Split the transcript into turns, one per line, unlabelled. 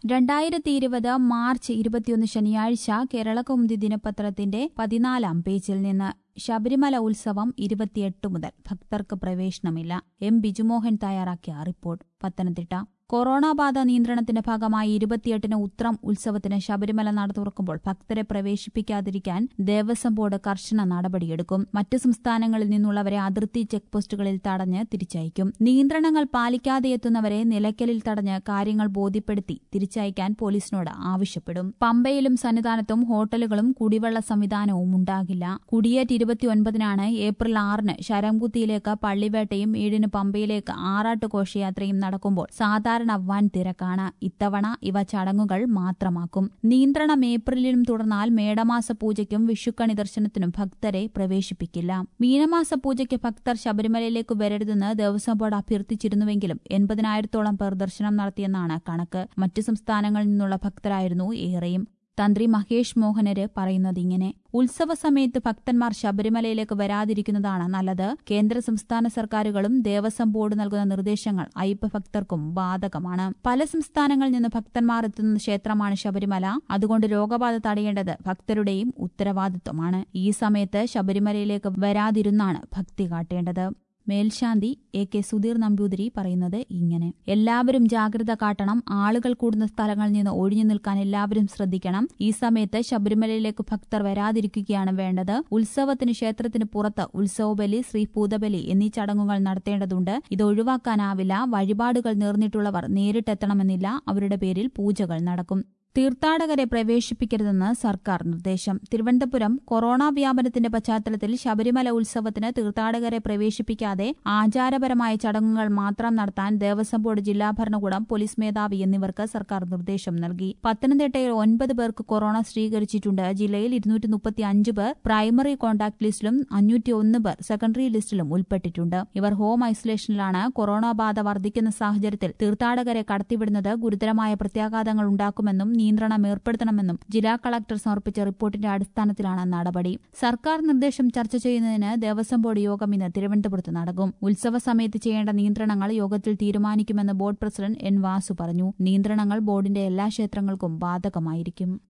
രണ്ടായിരത്തി ഇരുപത് മാർച്ച് ഇരുപത്തിയൊന്ന് ശനിയാഴ്ച കേരളകൗമുദി ദിനപത്രത്തിന്റെ പതിനാലാം പേജിൽ നിന്ന് ശബരിമല ഉത്സവം ഇരുപത്തിയെട്ട് മുതൽ ഭക്തർക്ക് പ്രവേശനമില്ല എം ബിജുമോഹൻ തയ്യാറാക്കിയ റിപ്പോർട്ട് പത്തനംതിട്ട കൊറോണ ബാധ നിയന്ത്രണത്തിന്റെ ഭാഗമായി ഇരുപത്തിയെട്ടിന് ഉത്രം ഉത്സവത്തിന് ശബരിമല നട തുറക്കുമ്പോൾ ഭക്തരെ പ്രവേശിപ്പിക്കാതിരിക്കാൻ ദേവസ്വം ബോർഡ് കർശന നടപടിയെടുക്കും മറ്റ് സംസ്ഥാനങ്ങളിൽ നിന്നുള്ളവരെ അതിർത്തി ചെക്ക് പോസ്റ്റുകളിൽ തടഞ്ഞ് തിരിച്ചയക്കും നിയന്ത്രണങ്ങൾ പാലിക്കാതെ എത്തുന്നവരെ നിലയ്ക്കലിൽ തടഞ്ഞ് കാര്യങ്ങൾ ബോധ്യപ്പെടുത്തി തിരിച്ചയക്കാൻ പോലീസിനോട് ആവശ്യപ്പെടും പമ്പയിലും സന്നിധാനത്തും ഹോട്ടലുകളും കുടിവെള്ള സംവിധാനവും ഉണ്ടാകില്ല കുടിയേറ്റ് ഇരുപത്തിയൊൻപതിനാണ് ഏപ്രിൽ ആറിന് ശരംകുത്തിയിലേക്ക് പള്ളിവേട്ടയും ഏഴിന് പമ്പയിലേക്ക് ആറാട്ട് ഘോഷയാത്രയും നടക്കുമ്പോൾ സാധാരണ വൻ തിരക്കാണ് ഇത്തവണ ഇവ ചടങ്ങുകൾ മാത്രമാക്കും നിയന്ത്രണം ഏപ്രിലിലും തുടർന്നാൽ മേടമാസ പൂജയ്ക്കും വിഷുക്കണി ദർശനത്തിനും ഭക്തരെ പ്രവേശിപ്പിക്കില്ല മീനമാസ പൂജയ്ക്ക് ഭക്തർ ശബരിമലയിലേക്ക് വരരുതെന്ന് ദേവസ്വം ബോർഡ് അഭ്യർത്ഥിച്ചിരുന്നുവെങ്കിലും എൺപതിനായിരത്തോളം പേർ ദർശനം നടത്തിയെന്നാണ് കണക്ക് മറ്റ് സംസ്ഥാനങ്ങളിൽ നിന്നുള്ള ഭക്തരായിരുന്നു ഏറെയും തന്ത്രി മഹേഷ് മോഹനര് പറയുന്നത് ഇങ്ങനെ ഉത്സവ സമയത്ത് ഭക്തന്മാർ ശബരിമലയിലേക്ക് വരാതിരിക്കുന്നതാണ് നല്ലത് കേന്ദ്ര സംസ്ഥാന സർക്കാരുകളും ദേവസ്വം ബോർഡ് നൽകുന്ന നിർദ്ദേശങ്ങൾ അയ്യപ്പ ഭക്തർക്കും ബാധകമാണ് പല സംസ്ഥാനങ്ങളിൽ നിന്ന് ഭക്തന്മാർ എത്തുന്ന ക്ഷേത്രമാണ് ശബരിമല അതുകൊണ്ട് രോഗബാധ തടയേണ്ടത് ഭക്തരുടെയും ഉത്തരവാദിത്വമാണ് ഈ സമയത്ത് ശബരിമലയിലേക്ക് വരാതിരുന്നാണ് ഭക്തി കാട്ടേണ്ടത് മേൽശാന്തി എ കെ സുധീർ നമ്പൂതിരി പറയുന്നത് ഇങ്ങനെ എല്ലാവരും ജാഗ്രത കാട്ടണം ആളുകൾ കൂടുന്ന സ്ഥലങ്ങളിൽ നിന്ന് ഒഴിഞ്ഞു നിൽക്കാൻ എല്ലാവരും ശ്രദ്ധിക്കണം ഈ സമയത്ത് ശബരിമലയിലേക്ക് ഭക്തർ വരാതിരിക്കുകയാണ് വേണ്ടത് ഉത്സവത്തിന് ക്ഷേത്രത്തിന് പുറത്ത് ഉത്സവബലി ശ്രീഭൂതബലി എന്നീ ചടങ്ങുകൾ നടത്തേണ്ടതുണ്ട് ഇത് ഒഴിവാക്കാനാവില്ല വഴിപാടുകൾ നേർന്നിട്ടുള്ളവർ നേരിട്ടെത്തണമെന്നില്ല അവരുടെ പേരിൽ പൂജകൾ നടക്കും തീർത്ഥാടകരെ പ്രവേശിപ്പിക്കരുതെന്ന് സർക്കാർ നിർദ്ദേശം തിരുവനന്തപുരം കൊറോണ വ്യാപനത്തിന്റെ പശ്ചാത്തലത്തിൽ ശബരിമല ഉത്സവത്തിന് തീർത്ഥാടകരെ പ്രവേശിപ്പിക്കാതെ ആചാരപരമായ ചടങ്ങുകൾ മാത്രം നടത്താൻ ദേവസ്വം ബോർഡ് ജില്ലാ ഭരണകൂടം പോലീസ് മേധാവി എന്നിവർക്ക് സർക്കാർ നിർദ്ദേശം നൽകി പത്തനംതിട്ടയിൽ ഒൻപത് പേർക്ക് കൊറോണ സ്ഥിരീകരിച്ചിട്ടുണ്ട് ജില്ലയിൽ ഇരുന്നൂറ്റി മുപ്പത്തി അഞ്ച് പേർ പ്രൈമറി കോൺടാക്ട് ലിസ്റ്റിലും അഞ്ഞൂറ്റി ഒന്ന് പേർ സെക്കൻഡറി ലിസ്റ്റിലും ഉൾപ്പെട്ടിട്ടുണ്ട് ഇവർ ഹോം ഐസൊലേഷനിലാണ് കൊറോണ ബാധ വർദ്ധിക്കുന്ന സാഹചര്യത്തിൽ തീർത്ഥാടകരെ കടത്തിവിടുന്നത് ഗുരുതരമായ പ്രത്യാഘാതങ്ങൾ ഉണ്ടാക്കുമെന്നും നിയന്ത്രണം ഏർപ്പെടുത്തണമെന്നും ജില്ലാ കളക്ടർ സമർപ്പിച്ച റിപ്പോർട്ടിന്റെ അടിസ്ഥാനത്തിലാണ് നടപടി സർക്കാർ നിർദ്ദേശം ചർച്ച ചെയ്യുന്നതിന് ദേവസ്വം ബോർഡ് യോഗം ഇന്ന് തിരുവനന്തപുരത്ത് നടക്കും ഉത്സവ സമയത്ത് ചെയ്യേണ്ട നിയന്ത്രണങ്ങൾ യോഗത്തിൽ തീരുമാനിക്കുമെന്ന് ബോർഡ് പ്രസിഡന്റ് എൻ വാസു പറഞ്ഞു നിയന്ത്രണങ്ങൾ ബോർഡിന്റെ എല്ലാ ക്ഷേത്രങ്ങൾക്കും ബാധകമായിരിക്കും